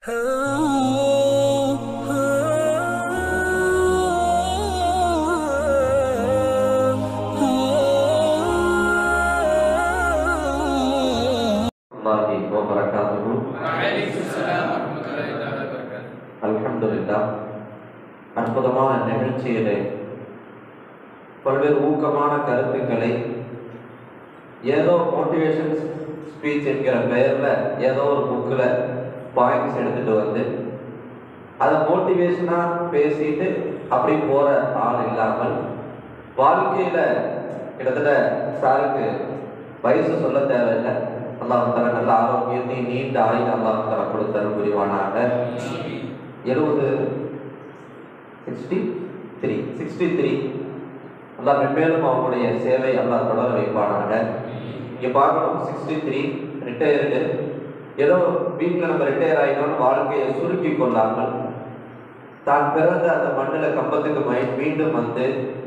الله وبركاته وعليكم السلام ورحمة الله تعالى وبركاته அல்ஹம்துலில்லா அற்புதமான நிகழ்ச்சியிலே பல்வேறு ஊக்கமான கருத்துக்களை ஏதோ மோட்டிவேஷன் ஸ்பீச் என்கிற பெயரில் ஏதோ ஒரு புக்கில் பாயிண்ட்ஸ் எடுத்துட்டு வந்து அதை மோட்டிவேஷனாக பேசிட்டு அப்படி போகிற ஆள் இல்லாமல் வாழ்க்கையில் கிட்டத்தட்ட சாருக்கு வயசு சொல்ல தேவையில்லை அல்லாஹ் தர நல்ல ஆரோக்கியத்தை நீண்ட ஆயுள் அல்லாஹ் தர கொடுத்தரும் புரிவானாக எழுபது சிக்ஸ்டி த்ரீ சிக்ஸ்டி த்ரீ அல்லாஹ் மென்மேலும் அவங்களுடைய சேவை அல்லாஹ் தொடர வைப்பானாங்க இங்கே பார்க்கணும் சிக்ஸ்டி த்ரீ ரிட்டையர்டு ஏதோ வீட்டில் நம்ம ரிட்டையர் ஆகிட்டோம்னு வாழ்க்கையை சுருக்கி கொள்ளாமல் தான் பிறந்த அந்த மண்ணில் கம்பத்துக்கு மை மீண்டும் வந்து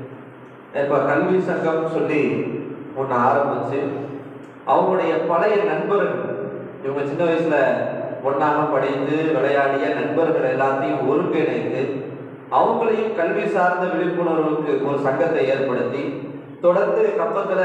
இப்போ கல்வி சங்கம் சொல்லி ஒன்று ஆரம்பிச்சு அவங்களுடைய பழைய நண்பர்கள் இவங்க சின்ன வயசுல ஒன்றாக படித்து விளையாடிய நண்பர்கள் எல்லாத்தையும் ஒருங்கிணைத்து அவங்களையும் கல்வி சார்ந்த விழிப்புணர்வுக்கு ஒரு சங்கத்தை ஏற்படுத்தி தொடர்ந்து கம்பத்தில்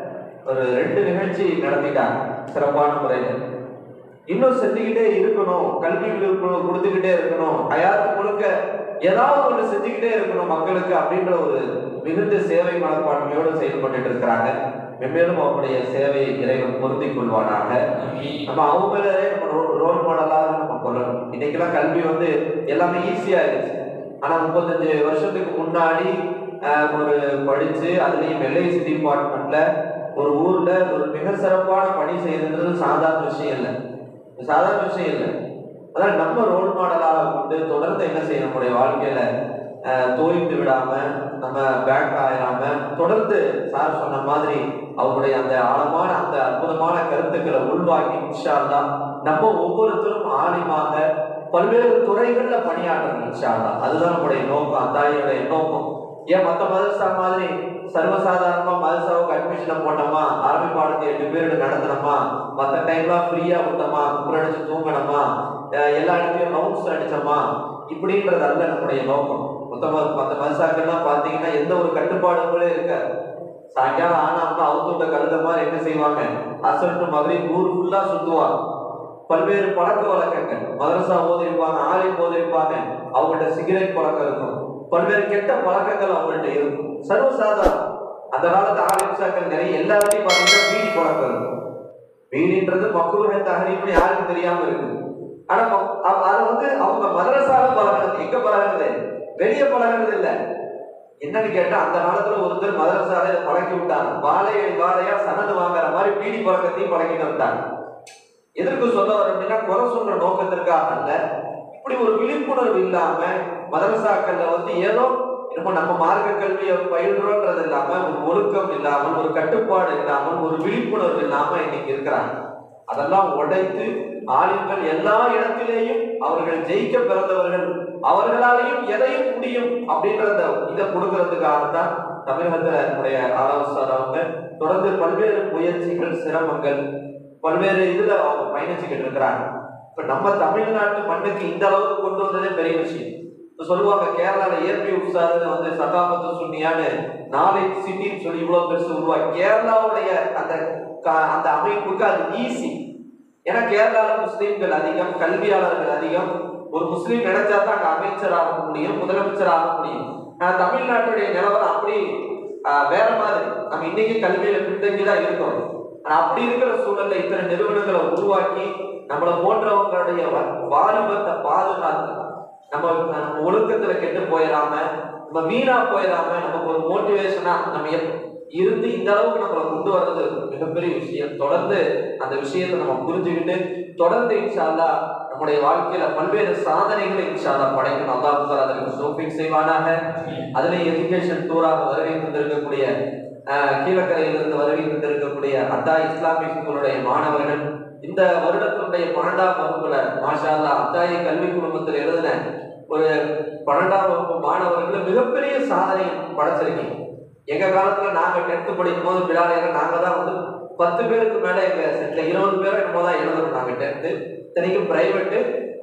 ஒரு ரெண்டு நிகழ்ச்சி நடத்திட்டாங்க சிறப்பான முறையில் இன்னும் செஞ்சுக்கிட்டே இருக்கணும் கல்வி விழிப்புணர்வு கொடுத்துக்கிட்டே இருக்கணும் அயாத்து முழுக்க ஏதாவது ஒன்று செஞ்சுக்கிட்டே இருக்கணும் மக்களுக்கு அப்படின்ற ஒரு மிகுந்த சேவை மனப்பான்மையோடு செயல்பட்டு இருக்கிறாங்க மென்மேலும் அவங்களுடைய சேவையை இறைவன் பொருந்திக் கொள்வானாக நம்ம அவங்களே நம்ம ரோல் மாடலாக நம்ம கொள்ளணும் இன்னைக்கெல்லாம் கல்வி வந்து எல்லாமே ஈஸியாயிருச்சு ஆனா முப்பத்தஞ்சு வருஷத்துக்கு முன்னாடி ஆஹ், ஒரு படிச்சு அதுலயும் எல்ஐசி டிபார்ட்மெண்ட்ல ஒரு ஊர்ல ஒரு மிக சிறப்பான பணி செய்யறது சாதாரண விஷயம் இல்லை சாதாரண விஷயம் இல்லை அதான் நம்ம ரோல் மாடலாக கொண்டு தொடர்ந்து என்ன செய்யணும் நம்முடைய வாழ்க்கையில ஆஹ், தோய்ந்து விடாம நம்ம பேக் ஆயிடாம தொடர்ந்து சார் சொன்ன மாதிரி அவருடைய அந்த ஆழமான அந்த அற்புதமான கருத்துக்களை உள்வாங்கி இன்ஷா அல்லாஹ் நம்ம ஒவ்வொருத்தரும் ஆணிமாக பல்வேறு துறைகள்ல பணியாற்றணும் இன்ஷா அல்லாஹ் அதுதான் நம்முடைய நோக்கம் அத்தாயோடைய நோக்கம் ஏன் மற்ற மதரசா மாதிரி சர்வசாதாரணமா மதரசாவுக்கு அட்மிஷன் போட்டோமா அரபி பாடத்தை எட்டு பீரியட் நடத்தினோமா மற்ற டைம்லாம் ஃப்ரீயா விட்டோமா குப்புற அடிச்சு தூங்கணுமா அஹ் எல்லா இடத்துலயும் ரவுண்ட்ஸ் அடிச்சோமா இப்படின்றது அல்ல நம்முடைய நோக்கம் மொத்த ம- மற்ற மதரசாக்கள்லாம் பார்த்தீங்கன்னா எந்த ஒரு கட்டுப்பாடுகளே இருக்காது சாயங்காலம் ஆனாம்னா அவுத்தோட்ட கழுத மாதிரி என்ன செய்வாங்க அசல்ட்டு மாதிரி ஊர் ஃபுல்லா சுத்துவாங்க பல்வேறு பழக்க வழக்கங்கள் மதரசா ஓதிருப்பாங்க ஆலயம் ஓதிருப்பாங்க அவங்கள்ட்ட சிகரெட் பழக்கம் இருக்கும் பல்வேறு கெட்ட பழக்கங்கள் அவங்கள்ட்ட இருக்கும் சர்வசாதாரணம் அந்த காலத்து ஆலிம்சாக்கள் நிறைய எல்லாத்தையும் பார்த்தீங்கன்னா பீடி பழக்கம் இருக்கும் பீடின்றது மக்குருக தகரிப்புன்னு யாருக்கும் தெரியாம இருக்கு ஆனா ம- அ- அதை வந்து அவங்க மதரசால பழகிறது எங்க பழகிறது வெளியே பழகிறது இல்ல என்னன்னு கேட்டா அந்த காலத்துல ஒருத்தர் மதரசால இதை பழக்கி விட்டாங்க வாழையை வாழையா சனது வாங்குற மாதிரி பீடி பழக்கத்தையும் பழக்கிட்டு விட்டாங்க எதற்கு சொல்ல வர அப்படின்னா குறை சொல்ற நோக்கத்திற்காக அல்ல இப்படி ஒரு விழிப்புணர்வு இல்லாம மதரசாக்கள்ல வந்து ஏதோ என்னமோ நம்ம மார்க்க கல்வியை பயில்றோன்றது இல்லாம ஒரு ஒழுக்கம் இல்லாமல் ஒரு கட்டுப்பாடு இல்லாமல் ஒரு விழிப்புணர்வு இல்லாம இன்னைக்கு இருக்கிறாங்க அதெல்லாம் உடைத்து ஆளுங்கள் எல்லா இடத்திலேயும் அவர்கள் ஜெயிக்க பிறந்தவர்கள் அவர்களாலேயும் எதையும் முடியும் அப்படின்றத இதை கொடுக்கறதுக்காகத்தான் தமிழகத்துல நம்முடைய ஆலோசகர் அவங்க தொடர்ந்து பல்வேறு முயற்சிகள் சிரமங்கள் பல்வேறு இதுல அவங்க பயணிச்சுக்கிட்டு இருக்கிறாங்க இப்ப நம்ம தமிழ்நாட்டு மண்ணுக்கு இந்த அளவுக்கு கொண்டு வந்ததே பெரிய விஷயம் இப்ப சொல்லுவாங்க கேரளால ஏற்பி உற்சாகத்தை வந்து சதாபத்து சுன்னியான்னு நாலேஜ் சிட்டின்னு சொல்லி இவ்வளவு பெருசு உருவாக்கி கேரளாவுடைய அந்த க- அந்த அமைப்புக்கு அது ஈஸி ஏன்னா கேரளால முஸ்லீம்கள் அதிகம் கல்வியாளர்கள் அதிகம் ஒரு முஸ்லீம் நினைச்சா தான் அங்க அமைச்சர் ஆக முடியும் முதலமைச்சர் ஆக முடியும் ஆனா தமிழ்நாட்டுடைய நிலவரம் அப்படி ஆஹ், வேற மாதிரி நம்ம இன்னைக்கு கல்வியில பின்தங்கி தான் இருக்கோம் ஆனா அப்படி இருக்கிற சூழல்ல இத்தனை நிறுவனங்களை உருவாக்கி நம்மள போன்றவங்களுடைய வ- வாலிபத்தை பாதுகாத்து நம்ம நம்ம ஒழுக்கத்துல கெட்டு போயிடாம நம்ம வீணா போயிடாம நமக்கு ஒரு மோட்டிவேஷனா நம்ம எப்- இருந்து இந்த அளவுக்கு நம்மளை கொண்டு வர்றது மிகப்பெரிய விஷயம் தொடர்ந்து அந்த விஷயத்தை நம்ம புரிஞ்சுக்கிட்டு தொடர்ந்து இன்ஷா அல்லாஹ் நம்முடைய வாழ்க்கையில பல்வேறு சாதனைகளை இன்ஷா அல்லாஹ் படைக்கணும் அல்லாஹ் தாலா அதற்கு சோஃபிக் செய்வானாக அதுல எஜுகேஷன் டூராக வருகை தந்திருக்கக்கூடிய ஆஹ், கீழக்கரையிலிருந்து வருகை தந்திருக்கக்கூடிய அத்தா இஸ்லாமிக் ஸ்கூலுடைய மாணவர்கள் இந்த வருடத்தினுடைய பன்னெண்டாம் வகுப்புல மாஷா அல்லாஹ் அத்தாயி கல்வி குடும்பத்தில் எழுதின ஒரு பன்னெண்டாம் வகுப்பு மாணவர்கள் மிகப்பெரிய சாதனை படைச்சிருக்கீங்க எங்க காலத்துல நாங்க டென்த் படிக்கும் போது பிலாலையில நாங்க தான் வந்து பத்து பேருக்கு மேல எங்க செட்ல இருபது பேரும் என்னமோ தான் எழுதணும் நாங்க டென்த்து இத்தனைக்கும் பிரைவேட்டு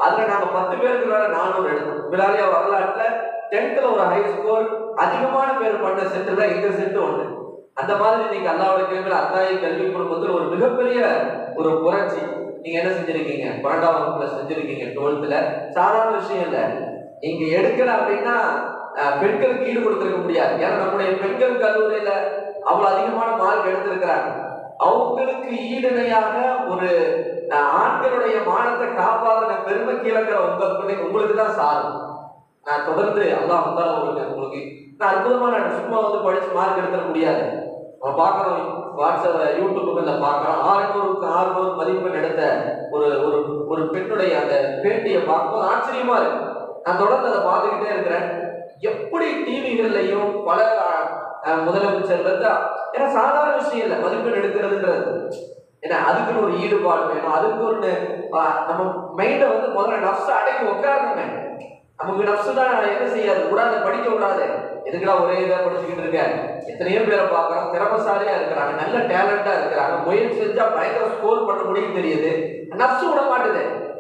அதுல நாங்க பத்து பேருக்கு மேல நானூறு எடுத்தோம் விழாலியா வரலாற்றுல டென்த்ல ஒரு ஹை ஸ்கோர் அதிகமான பேர் பண்ண சென்டர் தான் எங்க சென்டர் ஒண்ணு அந்த மாதிரி நீங்க அல்லாவோட கிழமையில அத்தாயை கல்வி குடும்பத்தில் ஒரு மிகப்பெரிய ஒரு புரட்சி நீங்க என்ன செஞ்சிருக்கீங்க பன்னெண்டாம் வகுப்புல செஞ்சிருக்கீங்க டுவெல்த்ல சாதாரண விஷயம் இல்ல நீங்க எடுக்கல அப்படின்னா அஹ், பெண்களுக்கு ஈடு கொடுத்திருக்க முடியாது ஏன்னா நம்முடைய பெண்கள் கல்லூரியில அவ்வளவு அதிகமான மார்க் எடுத்திருக்கிறாங்க அவங்களுக்கு ஈடுணையாக ஒரு அஹ், ஆண்களுடைய மானத்தை காப்பாற்றின பெருமை கீழக்கிற உங்க பிள்ளை உங்களுக்கு தான் சாரும் நான் தொடர்ந்து அல்லாஹ் வந்தாலும் உங்களுக்கு உங்களுக்கு நான் அற்புதமா நான் சும்மா வந்து படிச்சு மார்க் எடுத்துட முடியாது நம்ம பார்க்குறோம் வாட்ஸ்அப் யூடியூப்ல பார்க்குறோம் ஆறுநூறுக்கு ஆறுநூறு மதிப்பெண் எடுத்த ஒரு ஒரு ஒரு பெண்ணுடைய அந்த பேட்டியை பார்க்கும்போது ஆச்சரியமா இருக்கு நான் தொடர்ந்து அதை பார்த்துக்கிட்டே இருக்கிறேன் எப்படி டிவிகள்லையும் பல அஹ், முதலமைச்சர்ல இருந்து ஏன்னா சாதாரண விஷயம் இல்லை மதிப்பெண் எடுக்கிறதுன்றது ஏன்னா அதுக்குன்னு ஒரு ஈடுபாடு வேணும் அதுக்கு ஒரு அஹ், நம்ம மைண்டை வந்து முதல்ல நப்ஸ் அடக்கி உட்காரணுமே நமக்கு நப்சு தான் என்ன செய்யாது விடாது படிக்க விடாது எதுக்குடா ஒரே இதை படிச்சுக்கிட்டு இருக்க எத்தனையோ பேரை பார்க்கறோம் திறமசாலியா இருக்கிறாங்க நல்ல டேலண்டா இருக்கிறாங்க முயற்சி செஞ்சா பயங்கர ஸ்கோர் பண்ண முடியும் தெரியுது நப்சு விட மாட்டுது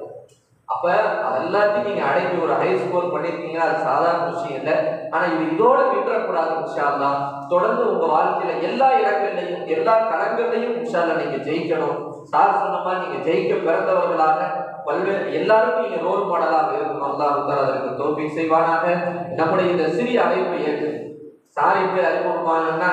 அப்ப அதெல்லாத்தையும் நீங்க அடக்கி ஒரு ஹை ஸ்கோர் பண்ணிருக்கீங்கன்னா அது சாதாரண விஷயம் இல்லை ஆனா இது இதோட விட்டுறக்கூடாது இன்ஷால்லா தொடர்ந்து உங்க வாழ்க்கையில எல்லா இடங்கள்லையும் எல்லா களங்கள்லையும் இன்ஷால்லா நீங்க ஜெயிக்கணும் சார் சொன்ன மாதிரி நீங்க ஜெயிக்க பிறந்தவர்களாக பல்வேறு எல்லாருக்கும் நீங்க ரோல் மாடலாக இருக்கணும் அல்லாஹ் உத்தார் அதற்கு தோல்வி செய்வானாக நம்முடைய இந்த சிறிய அழைப்பை ஏற்று சார் எப்படி அறிமுகமானா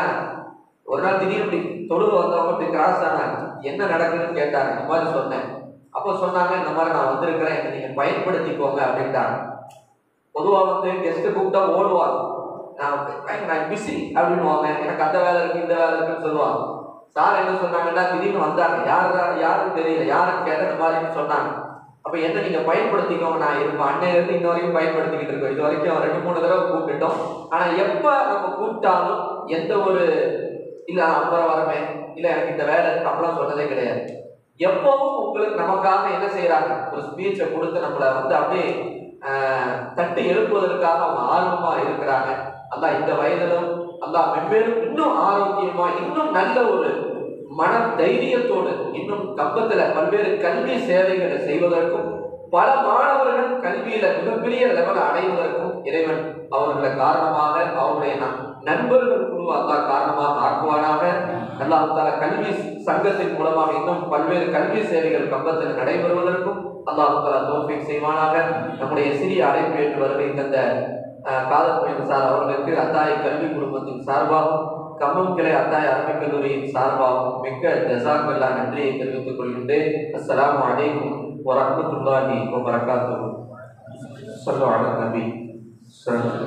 ஒரு நாள் திடீர்னு இப்படி தொழுவு வந்தவங்க இப்படி கிராஸ் ஆனாங்க என்ன நடக்குதுன்னு கேட்டாங்க இந்த மாதிரி சொன்னேன் அப்போ சொன்னாங்க இந்த மாதிரி நான் வந்திருக்கிறேன் என்னை நீங்க பயன்படுத்திக்கோங்க அப்படின்ட்டாங்க பொதுவா வந்து கெஸ்ட் கூப்பிட்டா ஓடுவாங்க நான் "ஏங்க, நான் பிஸி அப்படின்னுவாங்க எனக்கு அந்த வேலை இருக்கு இந்த வேலை இருக்குன்னு சொல்லுவாங்க சார் என்ன சொன்னாங்கன்னா திடீர்னு வந்தாங்க யாரு யாருன்னு தெரியல யாருன்னு கேட்ட இந்த மாதிரின்னு சொன்னாங்க அப்ப என்ன நீங்க பயன்படுத்திக்கோங்க நான் இருப்பேன் அன்னையில இருந்து இன்ன வரைக்கும் பயன்படுத்திக்கிட்டு இருக்கோம் இது வரைக்கும் ரெண்டு மூணு தடவை கூப்பிட்டுட்டோம் ஆனா எப்ப நம்ம கூப்பிட்டாலும் எந்த ஒரு இல்ல நான் அப்புறம் வரவேன் இல்ல எனக்கு இந்த வேலை இருக்கு அப்படிலாம் சொன்னதே கிடையாது எப்பவும் உங்களுக்கு நமக்காக என்ன செய்யறாங்க ஒரு ஸ்பீச்சை கொடுத்து நம்மளை வந்து அப்படியே ஆஹ், தட்டி எழுப்புவதற்காக அவங்க ஆர்வமா இருக்கிறாங்க அல்லாஹ் இந்த வயதிலும் அல்லாஹ் மென்மேலும் இன்னும் ஆரோக்கியமா இன்னும் நல்ல ஒரு மன தைரியத்தோடு இன்னும் கம்பத்துல பல்வேறு கல்வி சேவைகளை செய்வதற்கும் பல மாணவர்கள் கல்வியில மிகப்பெரிய லெவல் அடைவதற்கும் இறைவன் அவர்களை காரணமாக அவருடைய ந- நண்பர்கள் குழு அல்லாஹ் காரணமாக ஆக்குவானாக அல்லாஹ் தாலா கல்வி சங்கத்தின் மூலமாக இன்னும் பல்வேறு கல்வி சேவைகள் கம்பத்தில் நடைபெறுவதற்கும் அல்லாஹ் தாலா தோஃபிக் செய்வானாக நம்முடைய சிறிய அழைப்பு ஏற்று வருகை தந்த அஹ், காதல் புயல் சார் அவர்களுக்கு அத்தாய கல்வி குடும்பத்தின் சார்பாகவும் கம்மம் கிளை அத்தாய அரபிக் கல்லூரியின் சார்பாகவும் மிக்க ஜசாக்கல்லா நன்றியை தெரிவித்துக் கொள்கின்றேன் அஸ்ஸலாமு அலைக்கும் வரஹ்மத்துல்லாஹி வபரகாத்துஹு ஸல்லல்லாஹு அலா நபி ஸல்லல்லாஹு